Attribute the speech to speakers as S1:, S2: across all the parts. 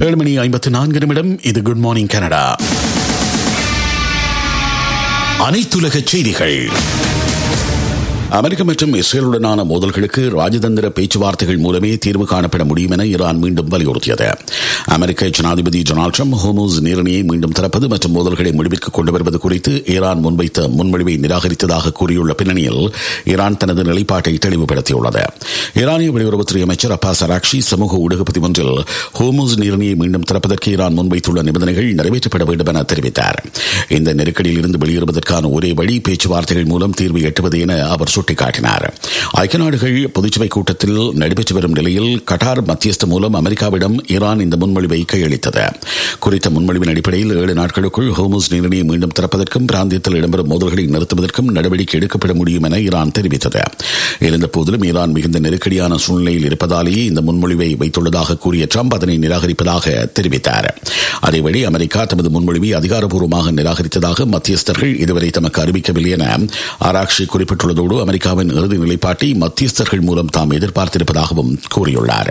S1: ஏழு மணி ஐம்பத்தி நான்கு நிமிடம் இது குட் மார்னிங் கனடா அனைத்துலக செய்திகள் அமெரிக்க மற்றும் இஸ்ரேலுடனான மோதல்களுக்கு ராஜதந்திர பேச்சுவார்த்தைகள் மூலமே தீர்வு காணப்பட முடியும் என ஈரான் மீண்டும் வலியுறுத்தியது அமெரிக்க ஜனாதிபதி டொனால்டு ட்ரம்ப் ஹோமூஸ் நீரணியை மீண்டும் திறப்பது மற்றும் மோதல்களை முடிவிற்கு கொண்டு வருவது குறித்து ஈரான் முன்வைத்த முன்மொழிவை நிராகரித்ததாக கூறியுள்ள பின்னணியில் ஈரான் தனது நிலைப்பாட்டை தெளிவுபடுத்தியுள்ளது ஈரானிய வெளியுறவுத்துறை அமைச்சர் அப்பாஸ் அராக்ஷி சமூக ஊடக பதிவொன்றில் ஹோமூஸ் நீரணியை மீண்டும் திறப்பதற்கு ஈரான் முன்வைத்துள்ள நிபந்தனைகள் நிறைவேற்றப்பட வேண்டும் என தெரிவித்தார் இந்த நெருக்கடியில் இருந்து வெளியேறுவதற்கான ஒரே வழி பேச்சுவார்த்தைகள் மூலம் தீர்வு எட்டுவது என அவர் சுட்டிக்காட்டினார் ஐக்கிய நாடுகள் பொதுச்சபை கூட்டத்தில் நடைபெற்று வரும் நிலையில் கட்டார் மத்தியஸ்த மூலம் அமெரிக்காவிடம் ஈரான் இந்த முன்மொழிவை கையளித்தது குறித்த முன்மொழிவின் அடிப்படையில் ஏழு நாட்களுக்குள் ஹோமூஸ் நீரிணையை மீண்டும் திறப்பதற்கும் பிராந்தியத்தில் இடம்பெறும் மோதல்களை நிறுத்துவதற்கும் நடவடிக்கை எடுக்கப்பட முடியும் என ஈரான் தெரிவித்தது இருந்த போதிலும் ஈரான் மிகுந்த நெருக்கடியான சூழ்நிலையில் இருப்பதாலேயே இந்த முன்மொழிவை வைத்துள்ளதாக கூறிய ட்ரம்ப் அதனை நிராகரிப்பதாக தெரிவித்தார் அதேவழி அமெரிக்கா தமது முன்மொழிவை அதிகாரப்பூர்வமாக நிராகரித்ததாக மத்தியஸ்தர்கள் இதுவரை தமக்கு அறிவிக்கவில்லை என ஆராக்ஷி குறிப்பிட்டுள்ளதோடு அமெரிக்காவின் இறுதி நிலைப்பாட்டை மத்தியஸ்தர்கள் மூலம் தாம் எதிர்பார்த்திருப்பதாகவும் கூறியுள்ளார்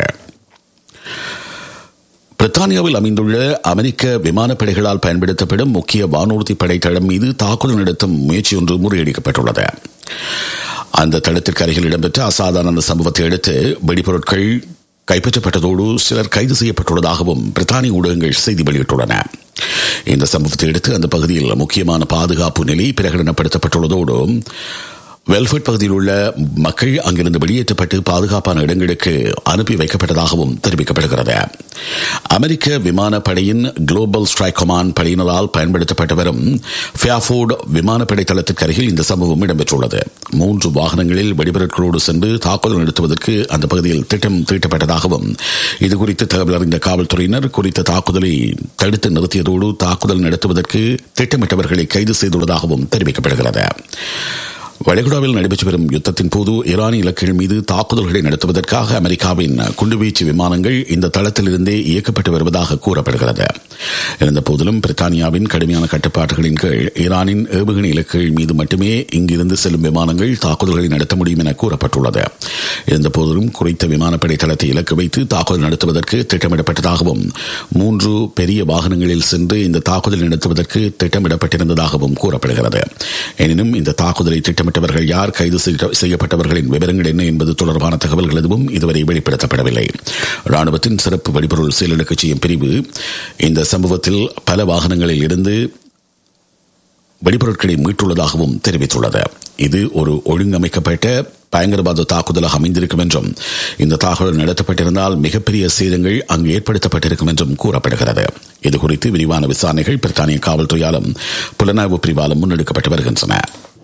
S1: பிரித்தானியாவில் அமைந்துள்ள அமெரிக்க விமானப்படைகளால் பயன்படுத்தப்படும் முக்கிய வானூர்தி படை தளம் மீது தாக்குதல் நடத்தும் முயற்சி ஒன்று முறியடிக்கப்பட்டுள்ளது அந்த தளத்திற்கு அருகில் இடம்பெற்ற அசாதாரண சம்பவத்தை அடுத்து வெடிபொருட்கள் கைப்பற்றப்பட்டதோடு சிலர் கைது செய்யப்பட்டுள்ளதாகவும் பிரித்தானிய ஊடகங்கள் செய்தி வெளியிட்டுள்ளன இந்த சம்பவத்தை அடுத்து அந்த பகுதியில் முக்கியமான பாதுகாப்பு நிலை பிரகடனப்படுத்தப்பட்டுள்ளதோடு வெல்ஃபர்ட் பகுதியில் உள்ள மக்கள் அங்கிருந்து வெளியேற்றப்பட்டு பாதுகாப்பான இடங்களுக்கு அனுப்பி வைக்கப்பட்டதாகவும் தெரிவிக்கப்படுகிறது அமெரிக்க விமானப்படையின் குளோபல் ஸ்ட்ரைக் கமாண்ட் படையினரால் பயன்படுத்தப்பட்டு வரும் ஃபியாஃபோர்ட் விமானப்படை தளத்திற்கு அருகில் இந்த சம்பவம் இடம்பெற்றுள்ளது மூன்று வாகனங்களில் வெடிபொருட்களோடு சென்று தாக்குதல் நடத்துவதற்கு அந்த பகுதியில் திட்டம் தீட்டப்பட்டதாகவும் இதுகுறித்து தகவல் அறிந்த காவல்துறையினர் குறித்த தாக்குதலை தடுத்து நிறுத்தியதோடு தாக்குதல் நடத்துவதற்கு திட்டமிட்டவர்களை கைது செய்துள்ளதாகவும் தெரிவிக்கப்படுகிறது வளைகுடாவில் நடைபெற்று வரும் யுத்தத்தின் போது ஈரானிய இலக்குகள் மீது தாக்குதல்களை நடத்துவதற்காக அமெரிக்காவின் குண்டுவீச்சு விமானங்கள் இந்த தளத்திலிருந்தே இயக்கப்பட்டு வருவதாக கூறப்படுகிறது இருந்த போதிலும் பிரித்தானியாவின் கடுமையான கட்டுப்பாடுகளின் கீழ் ஈரானின் ஏவுகணை இலக்குகள் மீது மட்டுமே இங்கிருந்து செல்லும் விமானங்கள் தாக்குதல்களை நடத்த முடியும் என கூறப்பட்டுள்ளது இருந்த போதிலும் குறித்த விமானப்படை தளத்தை இலக்கு வைத்து தாக்குதல் நடத்துவதற்கு திட்டமிடப்பட்டதாகவும் மூன்று பெரிய வாகனங்களில் சென்று இந்த தாக்குதல் நடத்துவதற்கு திட்டமிடப்பட்டிருந்ததாகவும் கூறப்படுகிறது எனினும் இந்த தாக்குதலை திட்டமிட்ட திட்டமிட்டவர்கள் யார் கைது செய்யப்பட்டவர்களின் விவரங்கள் என்ன என்பது தொடர்பான தகவல்கள் எதுவும் இதுவரை வெளிப்படுத்தப்படவில்லை ராணுவத்தின் சிறப்பு வெடிபொருள் செயலடுக்கு செய்யும் பிரிவு இந்த சம்பவத்தில் பல வாகனங்களில் இருந்து வெடிபொருட்களை மீட்டுள்ளதாகவும் தெரிவித்துள்ளது இது ஒரு ஒழுங்கமைக்கப்பட்ட பயங்கரவாத தாக்குதலாக அமைந்திருக்கும் என்றும் இந்த தாக்குதல் நடத்தப்பட்டிருந்தால் மிகப்பெரிய சேதங்கள் அங்கு ஏற்படுத்தப்பட்டிருக்கும் என்றும் கூறப்படுகிறது இதுகுறித்து விரிவான விசாரணைகள் பிரித்தானிய காவல்துறையாலும் புலனாய்வு பிரிவாலும் முன்னெடுக்கப்பட்டு வருகின்றன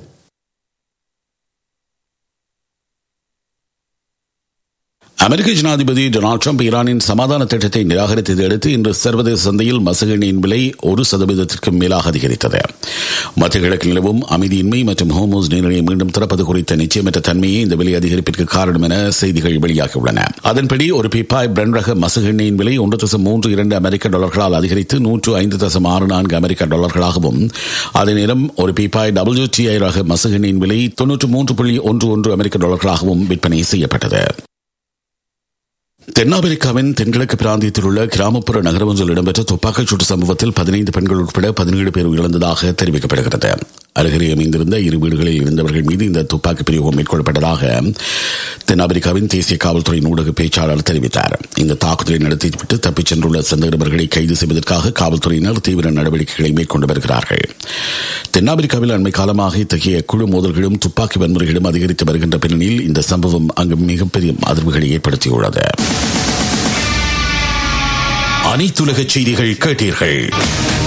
S1: அமெரிக்க ஜனாதிபதி டொனால்டு ட்ரம்ப் ஈரானின் சமாதான திட்டத்தை நிராகரித்ததை அடுத்து இன்று சர்வதேச சந்தையில் மசகு எண்ணெயின் விலை ஒரு சதவீதத்திற்கும் மேலாக அதிகரித்தது மத்திய கிழக்கில் நிலவும் அமைதியின்மை மற்றும் ஹோமோஸ் நீரினை மீண்டும் திறப்பது குறித்த நிச்சயமற்ற தன்மையே இந்த விலை அதிகரிப்பிற்கு காரணம் என செய்திகள் வெளியாகியுள்ளன அதன்படி ஒரு பிப்பாய் பிரெண்ட் ரக மசகு எண்ணெயின் விலை ஒன்று தசம் மூன்று இரண்டு அமெரிக்க டாலர்களால் அதிகரித்து நூற்று ஐந்து தசம் ஆறு நான்கு அமெரிக்க டாலர்களாகவும் அதே நேரம் ஒரு பிப்பாய் டபிள்யூடிஐ ரக மசகு எண்ணெயின் விலை தொன்னூற்று மூன்று புள்ளி ஒன்று ஒன்று அமெரிக்க டாலர்களாகவும் விற்பனை செய்யப்பட்டது தென்னாப்பிரிக்காவின் தென்கிழக்கு பிராந்தியத்தில் உள்ள கிராமப்புற நகரம் ஒன்றில் இடம்பெற்ற துப்பாக்கிச் சூட்டு சம்பவத்தில் பதினைந்து பெண்கள் உட்பட பதினேழு பேர் உயிரிழந்ததாக தெரிவிக்கப்படுகிறது அருகே அமைந்திருந்த இரு வீடுகளில் இருந்தவர்கள் மீது இந்த துப்பாக்கி பிரயோகம் மேற்கொள்ளப்பட்டதாக தென்னாப்பிரிக்காவின் தேசிய காவல்துறையின் ஊடக பேச்சாளர் தெரிவித்தார் இந்த தாக்குதலை நடத்திவிட்டு தப்பிச் சென்றுள்ள சந்தேகநபர்களை கைது செய்வதற்காக காவல்துறையினர் தீவிர நடவடிக்கைகளை மேற்கொண்டு வருகிறார்கள் தென்னாப்பிரிக்காவில் அண்மை காலமாக இத்தகைய குழு மோதல்களும் துப்பாக்கி வன்முறைகளும் அதிகரித்து வருகின்ற பின்னணியில் இந்த சம்பவம் அங்கு மிகப்பெரிய அதிர்வுகளை ஏற்படுத்தியுள்ளது அனைத்துலக செய்திகள் கேட்டீர்கள்